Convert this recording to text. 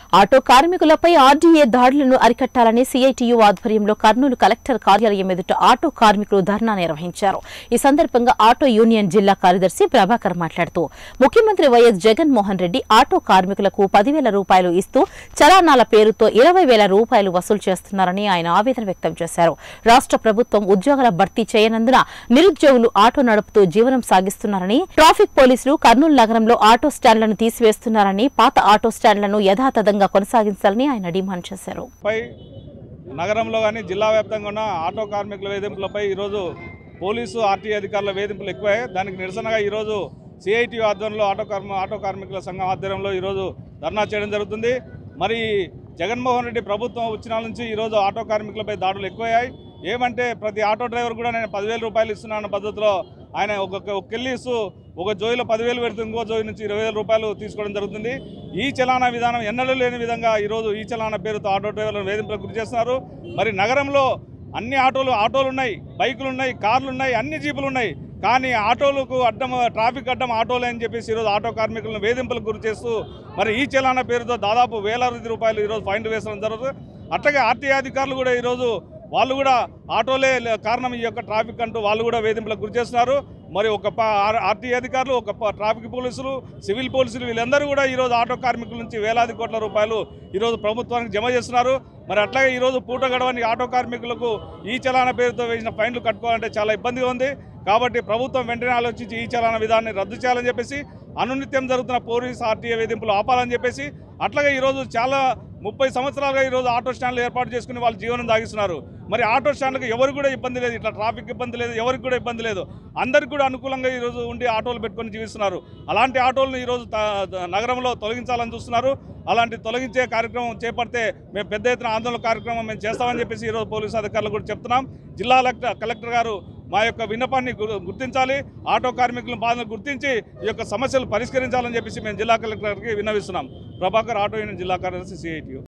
auto కార్మికులపై RDA దాడులను అరికట్టాలని CITU ఆధ్వర్యంలో కర్నూలు కలెక్టర్ కార్యాలయం ఎదుట ఆటో కార్మికులు ధర్నా నిర్వహించారు ఈ సందర్భంగా ఆటో యూనియన్ జిల్లా కార్యదర్శి ప్రభాకర్ మాట్లాడుతూ ముఖ్యమంత్రి వైఎస్ జగన్మోహన్ రెడ్డి ఆటో కార్మికులకు పదివేల రూపాయలు ఇస్తూ చలానాల పేరుతో ఇరవై వేల రూపాయలు వసూలు చేస్తున్నారని ఆయన ఆవేదన వ్యక్తం చేశారు రాష్ట్ర ప్రభుత్వం ఉద్యోగాల భర్తీ చేయనందున నిరుద్యోగులు ఆటో నడుపుతూ జీవనం సాగిస్తున్నారని ట్రాఫిక్ పోలీసులు కర్నూలు నగరంలో ఆటో స్టాండ్లను తీసివేస్తున్నారని పాత ఆటో స్టాండ్లను యథాతథంగా కొనసాగించాలని ఆయన డిమాండ్ చేశారు పై నగరంలో కానీ జిల్లా వ్యాప్తంగా ఉన్న ఆటో కార్మికుల వేధింపులపై ఈరోజు పోలీసు ఆర్టీఏ అధికారుల వేధింపులు ఎక్కువయ్యాయి దానికి నిరసనగా ఈరోజు సిఐటి ఆధ్వర్యంలో ఆటో కార్మ ఆటో కార్మికుల సంఘం ఆధ్వర్యంలో ఈరోజు ధర్నా చేయడం జరుగుతుంది మరి జగన్మోహన్ రెడ్డి ప్రభుత్వం వచ్చిన నుంచి ఈరోజు ఆటో కార్మికులపై దాడులు ఎక్కువయ్యాయి ఏమంటే ప్రతి ఆటో డ్రైవర్ కూడా నేను పదివేల రూపాయలు ఇస్తున్నాను పద్ధతిలో ఆయన ఒక ఒక కెళ్ళి ఇస్తూ ఒక జోయిలో పదివేలు పెడుతూ ఇంకో జోయి నుంచి ఇరవై వేల రూపాయలు తీసుకోవడం జరుగుతుంది ఈ చలానా విధానం ఎన్నడూ లేని విధంగా ఈరోజు ఈ చలానా పేరుతో ఆటో డ్రైవర్లను వేధింపులకు గురి చేస్తున్నారు మరి నగరంలో అన్ని ఆటోలు ఆటోలు ఉన్నాయి బైకులు ఉన్నాయి కార్లు ఉన్నాయి అన్ని జీపులు ఉన్నాయి కానీ ఆటోలకు అడ్డం ట్రాఫిక్ అడ్డం ఆటోలే అని చెప్పేసి ఈరోజు ఆటో కార్మికులను వేధింపులకు గురి చేస్తూ మరి ఈ చలానా పేరుతో దాదాపు వేలాది రూపాయలు ఈరోజు ఫైన్ వేసడం జరుగుతుంది అట్లాగే ఆర్టీఏ అధికారులు కూడా ఈరోజు వాళ్ళు కూడా ఆటోలే లే- కారణం ఈ యొక్క ట్రాఫిక్ అంటూ వాళ్ళు కూడా వేధింపులకు గురి చేస్తున్నారు మరి ఒక ప- ఆర్- ఆర్టీఏ అధికారులు ఒక ప- ట్రాఫిక్ పోలీసులు సివిల్ పోలీసులు వీళ్ళందరూ కూడా ఈరోజు ఆటో కార్మికుల నుంచి వేలాది కోట్ల రూపాయలు ఈరోజు ప్రభుత్వానికి జమ చేస్తున్నారు మరి అట్లాగే ఈరోజు పూట గడవని ఆటో కార్మికులకు ఈ చలానా పేరుతో వేసిన ఫైన్లు కట్టుకోవాలంటే చాలా ఇబ్బందిగా ఉంది కాబట్టి ప్రభుత్వం వెంటనే ఆలోచించి ఈ చలానా విధానాన్ని రద్దు చేయాలని చెప్పేసి అనునిత్యం జరుగుతున్న పోలీస్ ఆర్టీఏ వేధింపులు ఆపాలని చెప్పేసి అట్లాగే ఈరోజు చాలా ముప్పై సంవత్సరాలుగా ఈరోజు ఆటో స్టాండ్లు ఏర్పాటు చేసుకుని వాళ్ళు జీవనం సాగిస్తున్నారు మరి ఆటో స్టాండ్లకు ఎవరికి కూడా ఇబ్బంది లేదు ఇట్లా ట్రాఫిక్ ఇబ్బంది లేదు ఎవరికి కూడా ఇబ్బంది లేదు అందరికి కూడా అనుకూలంగా ఈరోజు ఉండి ఆటోలు పెట్టుకొని జీవిస్తున్నారు అలాంటి ఆటోలను ఈరోజు త- నగరంలో తొలగించాలని చూస్తున్నారు అలాంటి తొలగించే కార్యక్రమం చేపడితే మేము పెద్ద ఎత్తున ఆందోళన కార్యక్రమం మేము చేస్తామని చెప్పేసి ఈరోజు పోలీసు అధికారులు కూడా చెప్తున్నాం జిల్లా కలెక్టర్ కలెక్టర్ గారు మా యొక్క విన్నపాన్ని గు- గుర్తించాలి ఆటో కార్మికుల బాధను గుర్తించి ఈ యొక్క సమస్యలు పరిష్కరించాలని చెప్పేసి మేము జిల్లా కలెక్టర్ గారికి విన్నవిస్తున్నాం ప్రభాకర్ ఆటో యూనియన్ జిల్లా కార్యదర్శి సిఐటియు